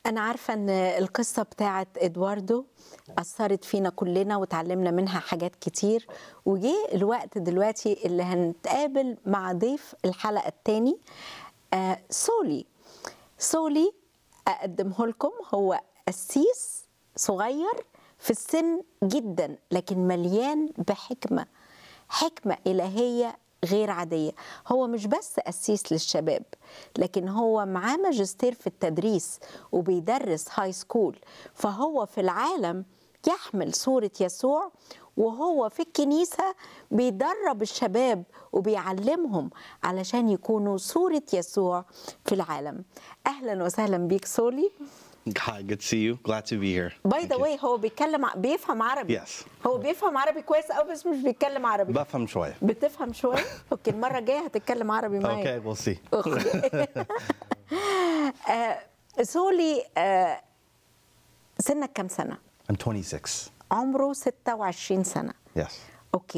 أنا عارفة إن القصة بتاعت إدواردو أثرت فينا كلنا وتعلمنا منها حاجات كتير وجه الوقت دلوقتي اللي هنتقابل مع ضيف الحلقة التاني آه سولي سولي أقدمه لكم هو قسيس صغير في السن جدا لكن مليان بحكمة حكمة إلهية غير عادية هو مش بس قسيس للشباب لكن هو معاه ماجستير في التدريس وبيدرس هاي سكول فهو في العالم يحمل صورة يسوع وهو في الكنيسة بيدرب الشباب وبيعلمهم علشان يكونوا صورة يسوع في العالم أهلا وسهلا بيك سولي Hi, good to see you. Glad to be here. باي ذا Thank you. واي هو بيتكلم ع- بيفهم عربي Yes. هو بيفهم عربي كويس قوي بس مش بيتكلم عربي بفهم شوية. بتفهم شويه اوكي المره الجايه هتتكلم عربي معايا Okay, we'll see. أوكي. آه، سولي آه، سنك كام سنه I'm 26. عمره 26 سنه Yes.